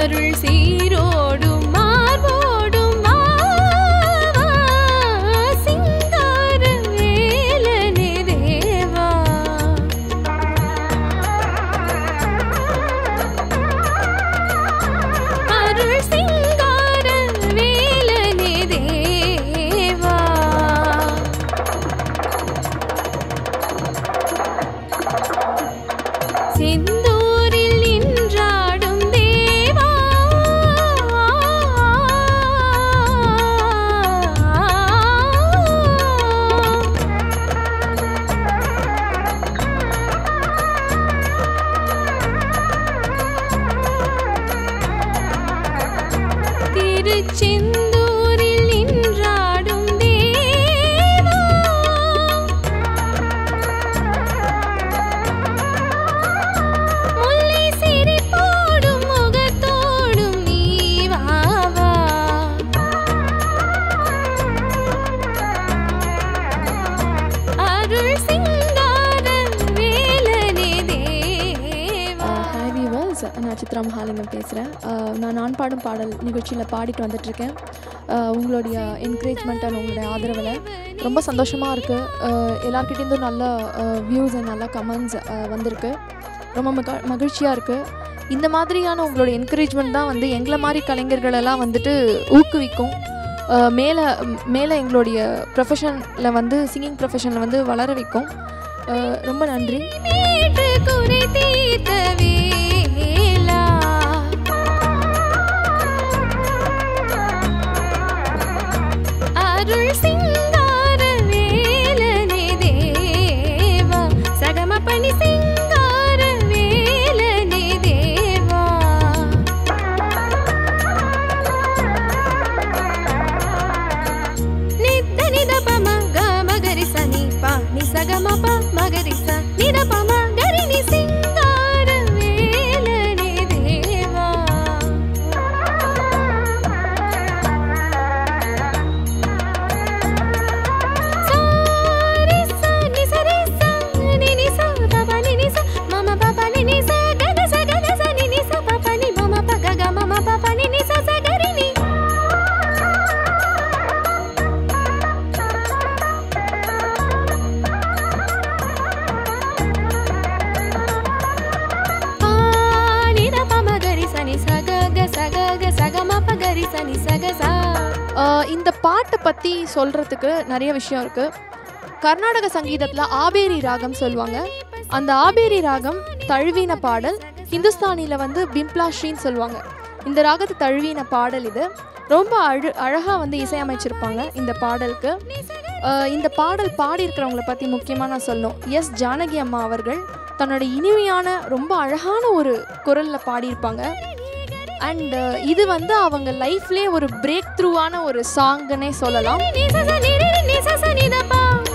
அருள் சீரோடும் மார்போடும் வா, வா, சிங்கார வேலனே தேவா அருள் சிங்கார வேலனே தேவா செந்தூரில் நின்றாடும் தேவா திருச்செந்தூரில் நின்றாடும் தேவா முல்லை சிரிப்போடும் முகத்தோடும் நீ வா வா அருள் சிங்கார வேலனே தேவா ஹாய் வியூவர்ஸ் நான் சித்ரா மகாலிங்கம் பேசுகிறேன் நான் நான் பாடும் பாடல் நிகழ்ச்சியில் பாடிட்டு வந்துட்டுருக்கேன் உங்களுடைய என்கரேஜ்மெண்ட் அண்ட் உங்களுடைய ஆதரவில் ரொம்ப சந்தோஷமாக இருக்குது எல்லாருக்கிட்டேருந்தும் நல்ல வியூஸ் அண்ட் நல்ல கமெண்ட்ஸ் வந்திருக்கு ரொம்ப மக மகிழ்ச்சியாக இருக்குது இந்த மாதிரியான உங்களோட என்கரேஜ்மெண்ட் தான் வந்து எங்களை மாதிரி கலைஞர்களெல்லாம் வந்துட்டு ஊக்குவிக்கும் அஹ், மேலே மேலே எங்களுடைய ப்ரொஃபஷனில் வந்து சிங்கிங் ப்ரொஃபஷனில் வந்து வளர வைக்கும் அஹ், ரொம்ப நன்றி மீட்டு குறை தீர்த்த வேலா அருள் சிங்கார வேலனே தேவா சகம பணி சிங்கார வேலனே தேவா நித்த நித பம க மகரி ச நி ப நி ச க ம ப மகரி ச நித பம கரி நி சிங்கார வேலனே தேவா சாரி ச நி ச ரி ச நி நி ச ப ப நி நி ச மம ப ப நி நி ச க க ச க க ச நி நி ச ப ப நி மம ப க க மம ப ப நி நி ச ச க ரி நி பானித பமகரி சனி சகக சகக சகம பகரி சனி சகசா ஆஹ் இந்த பாட்டை பற்றி சொல்கிறதுக்கு நிறைய விஷயம் இருக்குது கர்நாடக சங்கீதத்தில் ஆபேரி ராகம் சொல்லுவாங்க அந்த ஆபேரி ராகம் தழுவின பாடல் ஹிந்துஸ்தானியில் வந்து பிம்ப்ளாஸ்ரீன்னு சொல்லுவாங்க இந்த ராகத்தை தழுவின பாடல் இது ரொம்ப அழு அழகாக வந்து இசையமைச்சிருப்பாங்க இந்த பாடலுக்கு ஆஹ் இந்த பாடல் பாடியிருக்கிறவங்கள பற்றி முக்கியமாக நான் சொல்லணும் எஸ் ஜானகி அம்மா அவர்கள் தன்னோட இனிமையான ரொம்ப அழகான ஒரு குரலில் பாடியிருப்பாங்க அண்ட் இது வந்து அவங்க லைஃப்லேயே ஒரு பிரேக் த்ரூவான ஒரு சாங்குன்னே சொல்லலாம் நி ச ச நி ரி ரி நி ச ச நி த பா